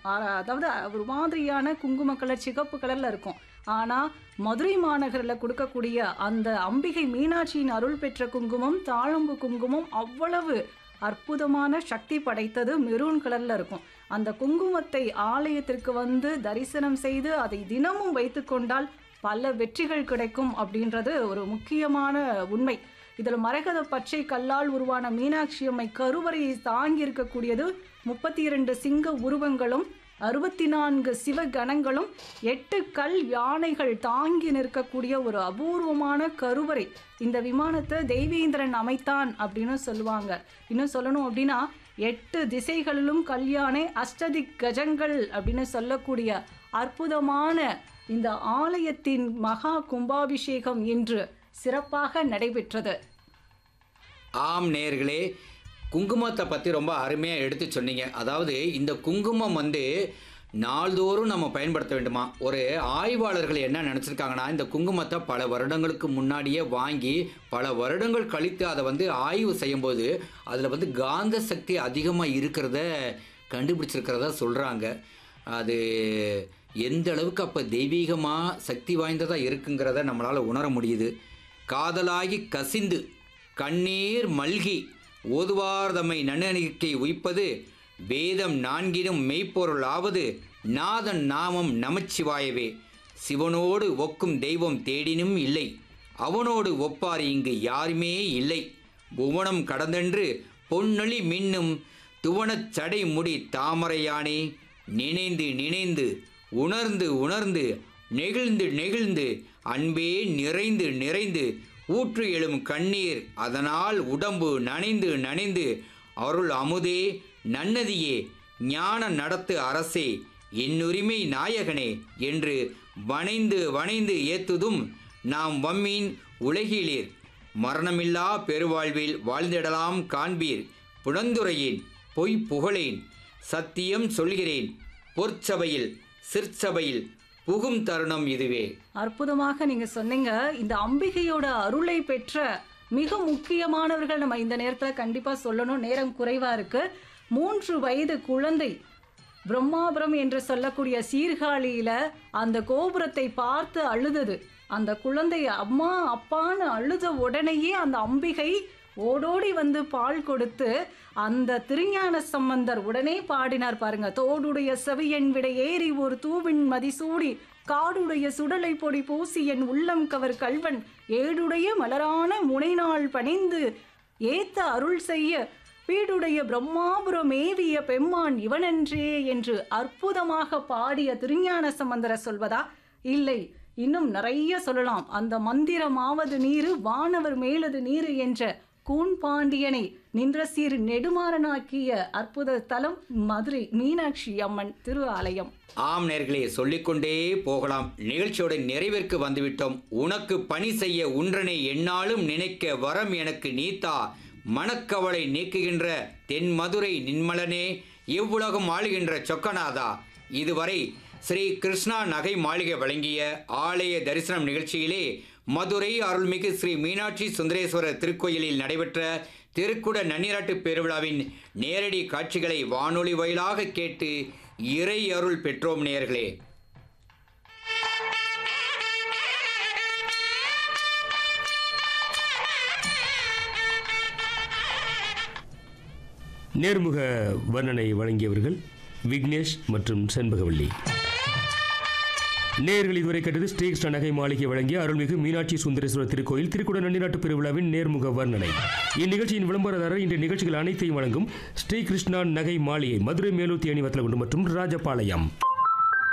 ஆ- அதாவது ஒரு மாதிரியான குங்கும கலர் சிகப்பு கலர்ல இருக்கும் ஆனா மதுரை மாநகரில் கொடுக்கக்கூடிய அந்த அம்பிகை மீனாட்சியின் அருள் பெற்ற குங்குமம் தாழம்பு குங்குமம் அவ்வளவு அற்புதமான சக்தி படைத்தது மெரூன் கலர்ல இருக்கும் அந்த குங்குமத்தை ஆலயத்திற்கு வந்து தரிசனம் செய்து அதை தினமும் வைத்துக்கொண்டால் பல வெற்றிகள் கிடைக்கும் அப்படின்றது ஒரு முக்கியமான உண்மை இதில் மரகத பச்சை கல்லால் உருவான மீனாட்சி அம்மை கருவறையை தாங்கி இருக்கக்கூடியது முப்பத்தி இரண்டு சிங்க உருவங்களும் அறுபத்தி நான்கு சிவகணங்களும் எட்டு கல் யானைகள் தாங்கி நிற்கக்கூடிய ஒரு அபூர்வமான கருவறை இந்த விமானத்தை தெய்வேந்திரன் அமைத்தான் அப்படின்னு சொல்லுவாங்க இன்னும் சொல்லணும் அப்படின்னா எட்டு திசைகளிலும் கல்யாணை அஷ்டதி கஜங்கள் அப்படின்னு சொல்லக்கூடிய அற்புதமான இந்த ஆலயத்தின் மகா கும்பாபிஷேகம் இன்று சிறப்பாக நடைபெற்றது ஆம் நேர்களே குங்குமத்தை பற்றி ரொம்ப அருமையாக எடுத்து சொன்னீங்க அதாவது இந்த குங்குமம் வந்து நாள்தோறும் நம்ம பயன்படுத்த வேண்டுமா ஒரு ஆய்வாளர்கள் என்ன நினச்சிருக்காங்கன்னா இந்த குங்குமத்தை பல வருடங்களுக்கு முன்னாடியே வாங்கி பல வருடங்கள் கழித்து அதை வந்து ஆய்வு செய்யும்போது அதில் வந்து காந்த சக்தி அதிகமாக இருக்கிறத கண்டுபிடிச்சிருக்கிறதா சொல்கிறாங்க அது எந்த அளவுக்கு அப்போ தெய்வீகமாக சக்தி வாய்ந்ததாக இருக்குங்கிறத நம்மளால் உணர முடியுது காதலாகி கசிந்து கண்ணீர் மல்கி ஓதுவார்தமை நன்னணிக்கை உய்ப்பது வேதம் நான்கினும் மெய்ப்பொருளாவது நாதன் நாமம் நமச்சிவாயவே சிவனோடு ஒக்கும் தெய்வம் தேடினும் இல்லை அவனோடு ஒப்பார் இங்கு யாருமே இல்லை புவனம் கடந்தென்று பொன்னொளி மின்னும் துவனச் சடை முடி தாமரையானே நினைந்து நினைந்து உணர்ந்து உணர்ந்து நெகிழ்ந்து நெகிழ்ந்து அன்பே நிறைந்து நிறைந்து ஊற்று எழும் கண்ணீர் அதனால் உடம்பு நனைந்து நனைந்து அருள் அமுதே நன்னதியே ஞான நடத்து அரசே என்னுரிமை நாயகனே என்று வணைந்து வணைந்து ஏத்துதும் நாம் வம்மீன் உலகிலீர் மரணமில்லா பெருவாழ்வில் வாழ்ந்திடலாம் காண்பீர் புனந்துரையேன் பொய் புகழேன் சத்தியம் சொல்கிறேன் பொற்சபையில் சிற்சபையில் புகும் தருணம் இதுவே அற்புதமாக நீங்க சொன்னீங்க இந்த அம்பிகையோட அருளை பெற்ற மிக முக்கியமானவர்கள் நம்ம இந்த நேரத்துல கண்டிப்பா சொல்லணும் நேரம் குறைவா இருக்கு மூன்று வயது குழந்தை பிரம்மாபுரம் என்று சொல்லக்கூடிய சீர்காழியில அந்த கோபுரத்தை பார்த்து அழுதது அந்த குழந்தை அம்மா அப்பான்னு அழுத உடனேயே அந்த அம்பிகை ஓடோடி வந்து பால் கொடுத்து அந்த திருஞான சம்பந்தர் உடனே பாடினார் பாருங்க தோடுடைய செவியன் விட ஏறி ஒரு தூவின் மதிசூடி காடுடைய சுடலை பொடி பூசி என் உள்ளம் கவர் கல்வன் ஏடுடைய மலரான முனைநாள் பணிந்து ஏத்த அருள் செய்ய பீடுடைய பிரம்மாபுரம் மேவிய பெம்மான் இவனன்றே என்று அற்புதமாக பாடிய திருஞான சம்பந்தர சொல்வதா இல்லை இன்னும் நிறைய சொல்லலாம் அந்த மந்திரமாவது நீரு வானவர் மேலது நீரு என்ற கூன் பாண்டியனை நின்ற சீர் நெடுமாறனாக்கிய அற்புத தலம் மதுரை மீனாட்சி அம்மன் திரு ஆலயம் ஆம் நேர்களே சொல்லிக்கொண்டே போகலாம் நிகழ்ச்சியோட நிறைவிற்கு வந்துவிட்டோம் உனக்கு பணி செய்ய உன்றனை எந்நாளும் நினைக்க வரம் எனக்கு நீத்தா மனக்கவலை நீக்குகின்ற தென் மதுரை நின்மலனே எவ்வுலகம் ஆளுகின்ற சொக்கநாதா இதுவரை ஸ்ரீ கிருஷ்ணா நகை மாளிகை வழங்கிய ஆலய தரிசனம் நிகழ்ச்சியிலே மதுரை அருள்மிகு ஸ்ரீ மீனாட்சி சுந்தரேஸ்வரர் திருக்கோயிலில் நடைபெற்ற திருக்குட நன்னீராட்டு பெருவிழாவின் நேரடி காட்சிகளை வானொலி வாயிலாக கேட்டு இறை அருள் பெற்றோம் நேயர்களே நேர்முக வர்ணனை வழங்கியவர்கள் விக்னேஷ் மற்றும் செண்பகவல்லி நேர்கள் இதுவரை கேட்டது ஸ்ரீ கிருஷ்ண நகை மாளிகை வழங்கிய அருள்மிகு மீனாட்சி சுந்தரேஸ்வரர் திருக்கோயில் திருக்குட நன்னிநாட்டு பெருவிழாவின் நேர்முக வர்ணனை இந்நிகழ்ச்சியின் விளம்பரதாரர் இன்றைய நிகழ்ச்சிகள் அனைத்தையும் வழங்கும் ஸ்ரீ கிருஷ்ணா நகை மாளிகை மதுரை மேலூர் தேனி வத்தலகுண்டு மற்றும் ராஜபாளையம்